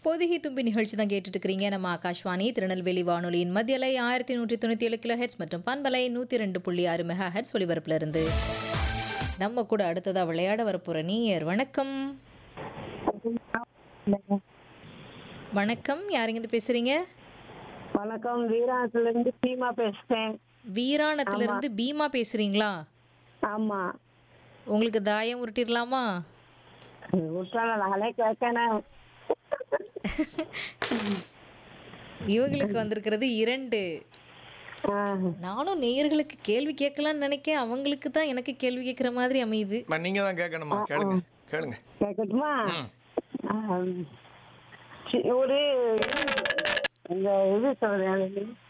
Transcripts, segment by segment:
பொதிகை தும்பி நிகழ்ச்சி தான் கேட்டுட்டு இருக்கிறீங்க நம்ம ஆகாஷ்வாணி திருநெல்வேலி வானொலியின் மத்தியலை ஆயிரத்தி நூற்றி தொண்ணூற்றி ஏழு கிலோ ஹெட்ஸ் மற்றும் பண்பலை நூற்றி ரெண்டு புள்ளி ஆறு மெகா ஹெட்ஸ் ஒலிபரப்புல இருந்து நம்ம கூட அடுத்ததா விளையாட வரப்போற நீயர் வணக்கம் வணக்கம் யாருங்க பேசுறீங்க வணக்கம் வீராணத்துல இருந்து சீமா பேசுறேன் வீராணத்துல இருந்து பீமா பேசுறீங்களா ஆமா உங்களுக்கு தாயம் உருட்டிடலாமா விட்டால நானே கேட்கணும் இவங்களுக்கு வந்திருக்கிறது இரண்டு நானும் நேயர்களுக்கு கேள்வி கேட்கலாம்னு நினைக்கேன் அவங்களுக்கு தான் எனக்கு கேள்வி கேட்குற மாதிரி அமையுது அம்மா, நீங்க தான் கேட்கணுமா கேளுங்க கேளுங்க கேட்கட்டுமா ஆம். சி- ஒரு இந்த இது சொல்றேன்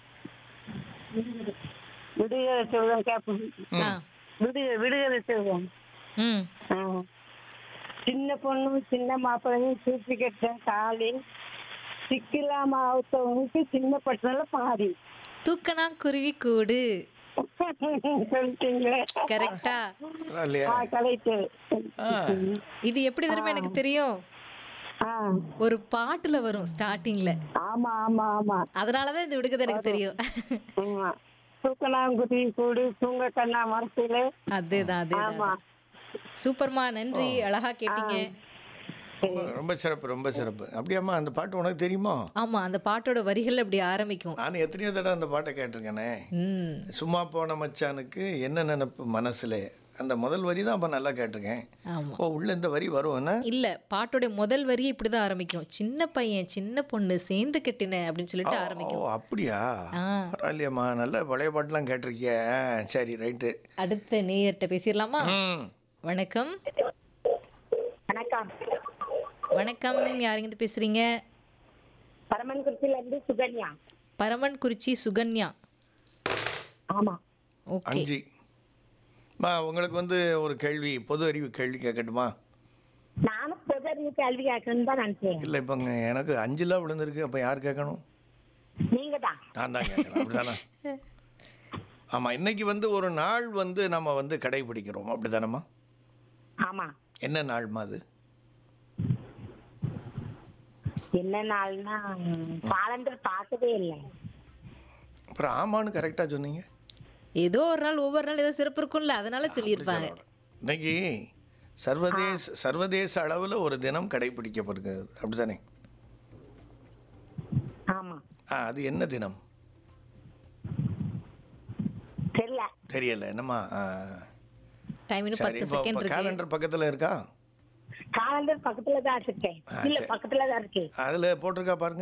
விடுதலை சொல்றேன் கேட்போம் ஆ விடுதலை விடுதலை சொல்றேன் ம் ஆ. சின்ன பொண்ணும் சின்ன மாப்பிள்ளையும் சூப்பி கட்ட காலி சிக்கிலாம அவுத்தவங்களுக்கு சின்ன பட்டனால பாதி தூக்கணா குருவி கூடு சொல்லிட்டீங்களே கரெக்டா இல்லையா ஆ கலைத்து ஆ. இது எப்படி தெரியுமா எனக்கு தெரியும் ஆ ஒரு பாட்டுல வரும் ஸ்டார்டிங்ல ஆமா ஆமா ஆமா அதனாலதான் இந்த விடுக்கிறது எனக்கு தெரியும் ஆமா தூக்கணாங்குருவி கூடு தூங்க கண்ணா மரத்துல அதேதான் ஆமா அதேதான் சூப்பர்மா நன்றி அழகா கேட்டீங்க ரொம்ப சிறப்பு ரொம்ப சிறப்பு அப்படியாம்மா அந்த பாட்டு உனக்கு தெரியுமா ஆமா அந்த பாட்டோட வரிகள் அப்படி ஆரம்பிக்கும் நான் எத்தனையோ தடவை அந்த பாட்டை கேட்டிருக்கேனே ம் சும்மா போன மச்சானுக்கு என்ன நினைப்பு மனசுல அந்த முதல் வரி தான் அப்போ நல்லா கேட்டிருக்கேன் ஆமா ஓ உள்ள இந்த வரி வரும் என்ன இல்ல பாட்டோட முதல் வரி இப்படிதான் ஆரம்பிக்கும் சின்ன பையன் சின்ன பொண்ணு சேர்ந்து கட்டின அப்படின்னு சொல்லிட்டு ஓ ஆரம்பிக்கும் அப்படியா ஆ பரவாயில்லையம்மா நல்ல பழைய பாட்டுலாம் கேட்டிருக்கிய ஆ, சரி ரைட்டு அடுத்த நேயர்கிட்ட பேசிடலாமா ம் வணக்கம் வணக்கம் வணக்கம் யாருங்க பேசுறீங்க பரமன்குறிச்சில இருந்து சுகன்யா பரமன் குறிச்சி சுகன்யா ஆமா ஓகே அஞ்சு மா உங்களுக்கு வந்து ஒரு கேள்வி பொது அறிவு கேள்வி கேட்கட்டுமா நானும் பொது அறிவு கேள்வி கேட்கணும்னு தான் நினைச்சேன் இல்லை இப்போங்க எனக்கு அஞ்சுலாம் விழுந்திருக்கு அப்போ யார் கேட்கணும் நீங்க தான் நான் தான் கேட்கணும் அப்படிதானே ஆமாம் இன்னைக்கு வந்து ஒரு நாள் வந்து நம்ம வந்து கடைபிடிக்கிறோம் அப்படிதானம்மா ஆமா என்ன நாள்மா அது என்ன நாள்னா காலண்டர் பார்த்ததே இல்லை அப்புறம் ஆமான்னு கரெக்டாக சொன்னீங்க ஏதோ ஒரு நாள் ஒவ்வொரு நாள் ஏதோ சிறப்பு இருக்கும்ல அதனால சொல்லியிருப்பாங்க இன்னைக்கு சர்வதேச சர்வதேச அளவில் ஒரு தினம் கடைபிடிக்கப்படுகிறது அப்படிதானே ஆமா ஆ அது என்ன தினம் தெரியல தெரியல என்னம்மா ஆ. டைம் இன்னும் சரி பத்து இப்போ செகண்ட் இப்போ இருக்கு கேலண்டர் பக்கத்தில் இருக்கா காலண்டர் பக்கத்துல தான் இருக்கேன் ஆ, இல்ல சரி. பக்கத்துல தான் இருக்கு அதில் போட்டிருக்கா பாருங்க